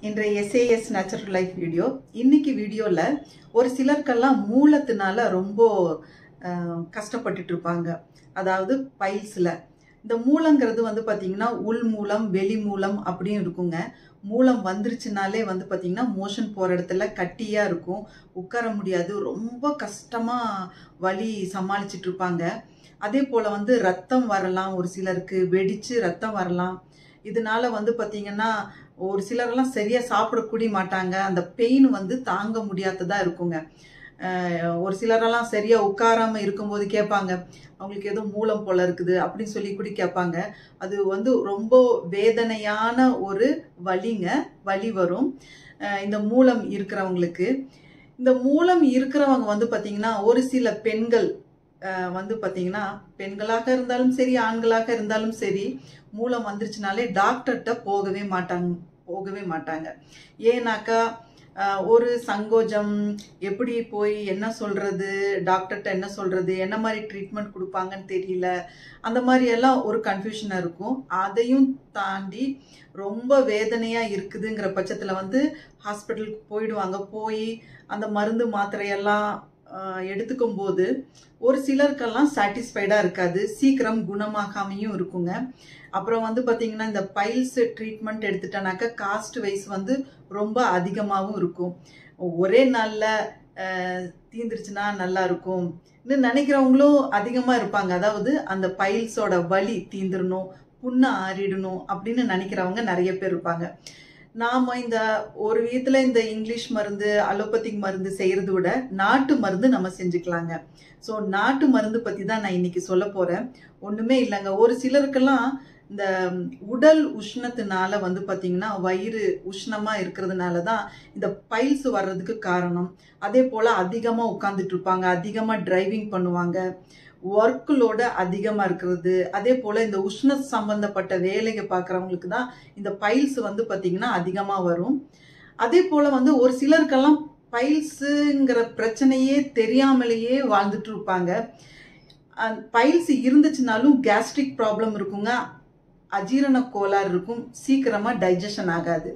இன்றைய SAS natural life video இன்னைக்கு வீடியோவில் ஒரு சிலருக்கெல்லாம் மூலத்தினால ரொம்ப அஹ், கஷ்டப்பட்டுட்டு இருப்பாங்க அதாவது பைல்ஸில் இந்த மூலங்கிறது வந்து பார்த்திங்கன்னா உள் மூலம் வெளி மூலம் அப்படியும் இருக்குங்க மூலம் வந்துருச்சுனாலே வந்து பார்த்திங்கன்னா மோஷன் போகிற இடத்துல கட்டியாக இருக்கும் உட்கார முடியாது ரொம்ப கஷ்டமாக வலி சமாளிச்சிட்டு இருப்பாங்க அதே போல் வந்து ரத்தம் வரலாம் ஒரு சிலருக்கு வெடித்து ரத்தம் வரலாம் இதனால வந்து பார்த்திங்கன்னா ஒரு சிலரெல்லாம் சரியாக சாப்பிடக்கூடிய மாட்டாங்க அந்த பெயின் வந்து தாங்க முடியாததாக இருக்குங்க அஹ் ஒரு சிலரெல்லாம் சரியாக உட்காராம இருக்கும்போது கேட்பாங்க அவங்களுக்கு ஏதோ மூலம் போல இருக்குது அப்படின்னு சொல்லி கூட கேட்பாங்க அது வந்து ரொம்ப வேதனையான ஒரு வலிங்க வலி வரும் அஹ் இந்த மூலம் இருக்கிறவங்களுக்கு இந்த மூலம் இருக்கிறவங்க வந்து பார்த்திங்கன்னா ஒரு சில பெண்கள் அஹ் வந்து பார்த்திங்கன்னா பெண்களாக இருந்தாலும் சரி ஆண்களாக இருந்தாலும் சரி மூலம் வந்துருச்சுனாலே டாக்டர்கிட்ட போகவே மாட்டாங்க போகவே மாட்டாங்க ஏன்னாக்கா ஆஹ், ஒரு சங்கோஜம் எப்படி போய் என்ன சொல்றது டாக்டர்கிட்ட என்ன சொல்றது என்ன மாதிரி ட்ரீட்மெண்ட் கொடுப்பாங்கன்னு தெரியல அந்த மாதிரி எல்லாம் ஒரு கன்ஃபியூஷனாக இருக்கும் அதையும் தாண்டி ரொம்ப வேதனையாக இருக்குதுங்கிற பட்சத்தில் வந்து ஹாஸ்பிட்டலுக்கு போயிடுவாங்க போய் அந்த மருந்து மாத்திரையெல்லாம் ஆஹ், எடுத்துக்கும் போது ஒரு சிலருக்கெல்லாம் சாட்டிஸ்ஃபைடாக இருக்காது சீக்கிரம் குணமாகாமையும் இருக்குங்க அப்புறம் வந்து பார்த்தீங்கன்னா இந்த பைல்ஸ் ட்ரீட்மெண்ட் எடுத்துட்டனாக்கா காஸ்ட் வைஸ் வந்து ரொம்ப அதிகமாகவும் இருக்கும் ஒரே நாளில் தீந்துருச்சுன்னா நல்லா இருக்கும் இன்னும் நினைக்கிறவங்களும் அதிகமாக இருப்பாங்க அதாவது அந்த பைல்ஸோட வலி தீந்துடணும் புண்ணை ஆறிடணும் அப்படின்னு நினைக்கிறவங்க நிறைய பேர் இருப்பாங்க நாம் இந்த ஒரு விதத்தில் இந்த இங்கிலீஷ் மருந்து அலோபதிக் மருந்து செய்கிறத விட நாட்டு மருந்து நம்ம செஞ்சுக்கலாங்க ஸோ நாட்டு மருந்து பற்றி தான் நான் இன்னைக்கு சொல்ல போகிறேன் ஒன்றுமே இல்லைங்க ஒரு சிலருக்கெல்லாம் இந்த உடல் உஷ்ணத்தினால வந்து பார்த்திங்கன்னா வயிறு உஷ்ணமாக இருக்கிறதுனால தான் இந்த பைல்ஸ் வர்றதுக்கு காரணம் அதே போல் அதிகமாக உட்காந்துட்டு இருப்பாங்க அதிகமாக டிரைவிங் பண்ணுவாங்க ஒர்க் லோடு அதிகமாக இருக்கிறது அதே போல் இந்த உஷ்ண சம்பந்தப்பட்ட வேலையை பார்க்குறவங்களுக்கு தான் இந்த பைல்ஸ் வந்து பார்த்திங்கன்னா அதிகமாக வரும் அதே போல் வந்து ஒரு சிலருக்கெல்லாம் பைல்ஸுங்கிற பிரச்சனையே தெரியாமலேயே வாழ்ந்துட்டு இருப்பாங்க பைல்ஸ் இருந்துச்சுனாலும் கேஸ்ட்ரிக் ப்ராப்ளம் இருக்குங்க அஜீரண கோளாறு இருக்கும் சீக்கிரமாக டைஜஷன் ஆகாது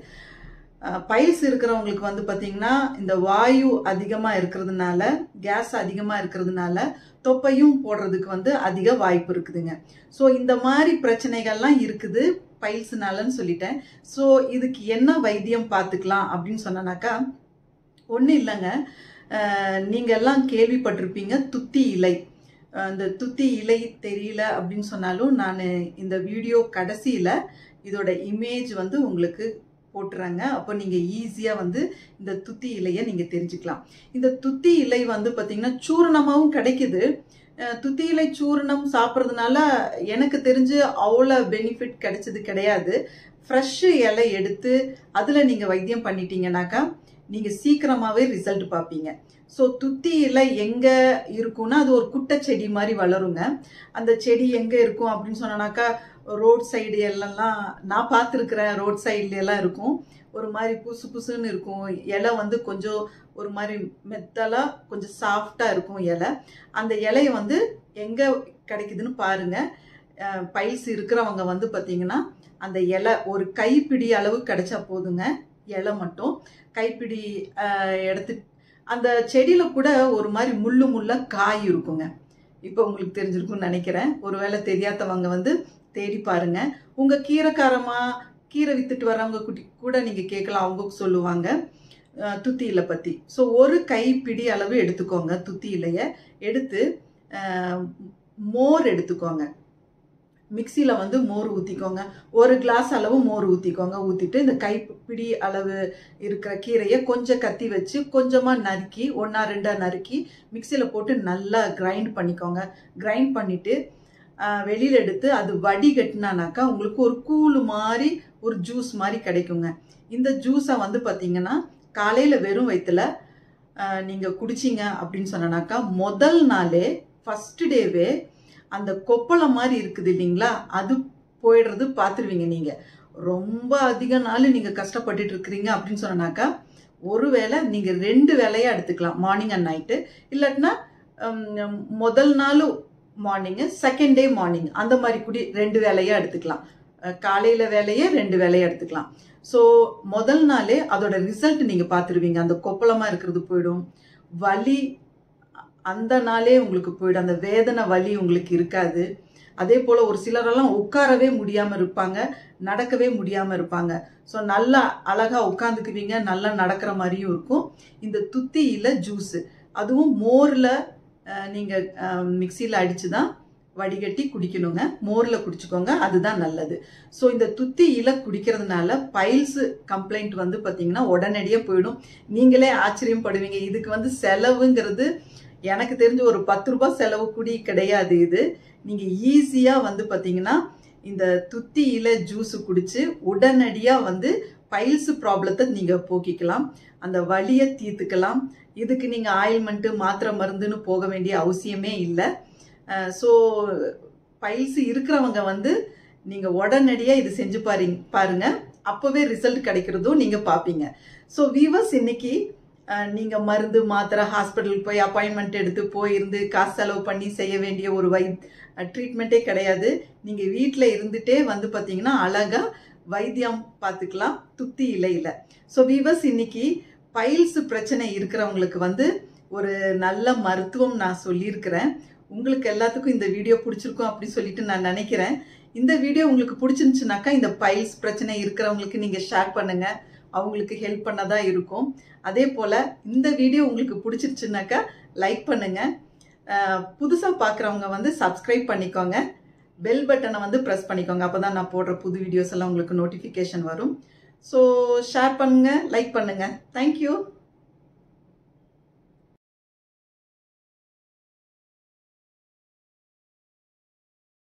பைல்ஸ் இருக்கிறவங்களுக்கு வந்து பார்த்திங்கன்னா இந்த வாயு அதிகமாக இருக்கிறதுனால கேஸ் அதிகமாக இருக்கிறதுனால தொப்பையும் போடுறதுக்கு வந்து அதிக வாய்ப்பு இருக்குதுங்க ஸோ இந்த மாதிரி பிரச்சனைகள்லாம் இருக்குது பைல்ஸ்னாலன்னு சொல்லிட்டேன் ஸோ இதுக்கு என்ன வைத்தியம் பார்த்துக்கலாம் அப்படின்னு சொன்னனாக்கா ஒன்றும் இல்லைங்க நீங்கள் எல்லாம் கேள்விப்பட்டிருப்பீங்க துத்தி இலை அஹ் இந்த துத்தி இலை தெரியல அப்படின்னு சொன்னாலும் நான் இந்த வீடியோ கடைசியில் இதோட இமேஜ் வந்து உங்களுக்கு போட்டுறாங்க அப்போ நீங்கள் ஈஸியாக வந்து இந்த துத்தி இலையை நீங்கள் தெரிஞ்சுக்கலாம் இந்த துத்தி இலை வந்து பார்த்திங்கன்னா சூரணமாகவும் கிடைக்குது அஹ் துத்தி இலை சூரணம் சாப்பிட்றதுனால எனக்கு தெரிஞ்சு அவ்வளோ பெனிஃபிட் கிடைச்சது கிடையாது ஃப்ரெஷ்ஷு இலை எடுத்து அதில் நீங்கள் வைத்தியம் பண்ணிட்டீங்கன்னாக்கா நீங்கள் சீக்கிரமாகவே ரிசல்ட் பார்ப்பீங்க ஸோ துத்தி இலை எங்கே இருக்கும்னா அது ஒரு குட்டை செடி மாதிரி வளருங்க அந்த செடி எங்கே இருக்கும் அப்படின்னு சொன்னனாக்கா ரோட் சைடு எல்லாம் நான் பார்த்துருக்குறேன் ரோட் சைடுல எல்லாம் இருக்கும் ஒரு மாதிரி புசு புசுன்னு இருக்கும் இலை வந்து கொஞ்சம் ஒரு மாதிரி மெத்தலாக கொஞ்சம் சாஃப்டாக இருக்கும் இலை அந்த இலையை வந்து எங்கே கிடைக்குதுன்னு பாருங்கள் பைல்ஸ் இருக்கிறவங்க வந்து பார்த்தீங்கன்னா அந்த இலை ஒரு கைப்பிடி அளவு கிடைச்சா போதுங்க இலை மட்டும் கைப்பிடி அஹ், எடுத்து அந்த செடியில் கூட ஒரு மாதிரி முள்ளு முள்ள காய் இருக்குங்க இப்போ உங்களுக்கு தெரிஞ்சிருக்கும்னு நினைக்கிறேன் ஒருவேளை தெரியாதவங்க வந்து தேடி பாருங்க உங்க கீரைக்காரமா கீரை வித்துட்டு வரவங்க குட்டி கூட நீங்க கேட்கலாம் அவங்க சொல்லுவாங்க அஹ், துத்தி இலை பத்தி ஸோ ஒரு கைப்பிடி அளவு எடுத்துக்கோங்க துத்தி இலையை எடுத்து அஹ், மோர் எடுத்துக்கோங்க மிக்சியில் வந்து மோர் ஊற்றிக்கோங்க ஒரு கிளாஸ் அளவு மோர் ஊற்றிக்கோங்க ஊற்றிட்டு இந்த கைப்பிடி அளவு இருக்கிற கீரையை கொஞ்சம் கத்தி வச்சு கொஞ்சமாக நறுக்கி ஒன்றா ரெண்டாக நறுக்கி மிக்சியில் போட்டு நல்லா கிரைண்ட் பண்ணிக்கோங்க கிரைண்ட் பண்ணிவிட்டு வெளியில் எடுத்து அது வடிகட்டினானாக்கா உங்களுக்கு ஒரு கூழ் மாதிரி ஒரு ஜூஸ் மாதிரி கிடைக்குங்க இந்த ஜூஸை வந்து பார்த்தீங்கன்னா காலையில் வெறும் வயிற்றுல நீங்கள் குடிச்சிங்க அப்படின்னு சொன்னனாக்கா முதல் நாளே ஃபஸ்ட்டு டேவே அந்த கொப்பளை மாதிரி இருக்குது இல்லைங்களா அது போயிடுறது பார்த்துருவீங்க நீங்கள் ரொம்ப அதிக நாள் நீங்கள் கஷ்டப்பட்டுட்டு இருக்கிறீங்க அப்படின்னு சொன்னாக்கா ஒருவேளை நீங்கள் ரெண்டு வேலையாக எடுத்துக்கலாம் மார்னிங் அண்ட் நைட்டு இல்லாட்டினா ஹம், முதல் நாள் மார்னிங்கு செகண்ட் டே மார்னிங் அந்த மாதிரி கூடி ரெண்டு வேலையாக எடுத்துக்கலாம் காலையில் வேலையே ரெண்டு வேலையை எடுத்துக்கலாம் ஸோ முதல் நாளே அதோட ரிசல்ட் நீங்கள் பார்த்துருவீங்க அந்த கொப்பளமாக இருக்கிறது போயிடும் வலி அந்த நாளே உங்களுக்கு போயிடும் அந்த வேதனை வலி உங்களுக்கு இருக்காது அதே போல் ஒரு சிலரெல்லாம் உட்காரவே முடியாமல் இருப்பாங்க நடக்கவே முடியாமல் இருப்பாங்க ஸோ நல்லா அழகாக உட்காந்துக்குவீங்க நல்லா நடக்கிற மாதிரியும் இருக்கும் இந்த துத்தியில் ஜூஸு அதுவும் மோரில் நீங்கள் மிக்சியில் அடித்து தான் வடிகட்டி குடிக்கணுங்க மோரில் குடிச்சுக்கோங்க அதுதான் நல்லது ஸோ இந்த துத்தி இலை குடிக்கிறதுனால பைல்ஸ் கம்ப்ளைண்ட் வந்து பார்த்தீங்கன்னா உடனடியாக போயிடும் நீங்களே ஆச்சரியப்படுவீங்க இதுக்கு வந்து செலவுங்கிறது எனக்கு தெரிஞ்ச ஒரு பத்து ரூபாய் செலவு கூடி கிடையாது இது நீங்கள் ஈஸியாக வந்து பார்த்தீங்கன்னா இந்த துத்தி இலை ஜூஸ் குடிச்சு உடனடியாக வந்து பைல்ஸ் ப்ராப்ளத்தை நீங்கள் போக்கிக்கலாம் அந்த வலியை தீர்த்துக்கலாம் இதுக்கு நீங்கள் ஆயில்மெண்ட்டு மாத்திரை மருந்துன்னு போக வேண்டிய அவசியமே இல்லை ஸோ பைல்ஸ் இருக்கிறவங்க வந்து நீங்கள் உடனடியாக இது செஞ்சு பாருங்க பாருங்க அப்போவே ரிசல்ட் கிடைக்கிறதும் நீங்கள் பார்ப்பீங்க ஸோ வீவர்ஸ் இன்னைக்கு நீங்கள் மருந்து மாத்திரை ஹாஸ்பிட்டலுக்கு போய் அப்பாயின்மெண்ட் எடுத்து போயிருந்து காசு செலவு பண்ணி செய்ய வேண்டிய ஒரு வை ட்ரீட்மெண்ட்டே கிடையாது நீங்கள் வீட்டில் இருந்துகிட்டே வந்து பார்த்தீங்கன்னா அழகாக வைத்தியம் பார்த்துக்கலாம் துத்தி இலையில் ஸோ வீவர்ஸ் இன்னைக்கு பைல்ஸ் பிரச்சனை இருக்கிறவங்களுக்கு வந்து ஒரு நல்ல மருத்துவம் நான் சொல்லியிருக்கிறேன் உங்களுக்கு எல்லாத்துக்கும் இந்த வீடியோ பிடிச்சிருக்கும் அப்படி சொல்லிட்டு நான் நினைக்கிறேன் இந்த வீடியோ உங்களுக்கு பிடிச்சிருந்துச்சுனாக்கா இந்த பைல்ஸ் பிரச்சனை இருக்கிறவங்களுக்கு நீங்கள் ஷேர் பண்ணுங்கள் அவங்களுக்கு ஹெல்ப் பண்ணதாக இருக்கும் அதே போல் இந்த வீடியோ உங்களுக்கு பிடிச்சிருச்சுனாக்கா லைக் பண்ணுங்கள் புதுசாக பார்க்குறவங்க வந்து சப்ஸ்கிரைப் பண்ணிக்கோங்க பெல் பட்டனை வந்து ப்ரெஸ் பண்ணிக்கோங்க அப்போ தான் நான் போடுற புது வீடியோஸ் எல்லாம் உங்களுக்கு நோட்டிஃபிகேஷன் வரும் ஸோ ஷேர் பண்ணுங்கள் லைக் பண்ணுங்கள் தேங்க்யூ